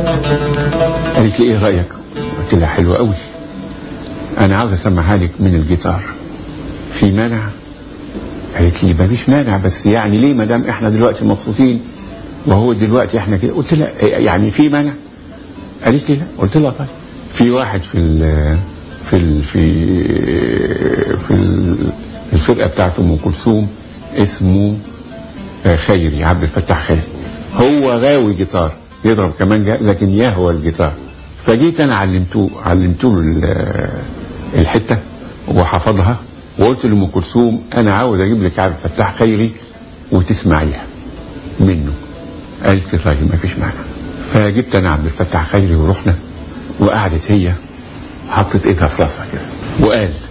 قالت لي ايه رايك قلت لها حلوه قوي انا عاوز اسمعها لك من الجيتار في مانع قالت لي مفيش مانع بس يعني ليه ما دام احنا دلوقتي مبسوطين وهو دلوقتي احنا كده قلت لها إيه يعني في مانع قالت لي لا قلت لها طيب في واحد في ال في ال في في ال- الفرقه بتاعت ام كلثوم اسمه آه، خيري عبد الفتاح خيري هو غاوي جيتار يضرب كمان جا لكن يهوى الجيتار فجيت انا علمته علمته له ال- الحته وحفظها وقلت لام كلثوم انا عاوز اجيب لك عبد الفتاح خيري وتسمعيها منه قالت لي طيب ما فيش مانع فجبت انا عبد الفتاح خيري ورحنا وقعدت هي حطت ايدها في راسها كده وقال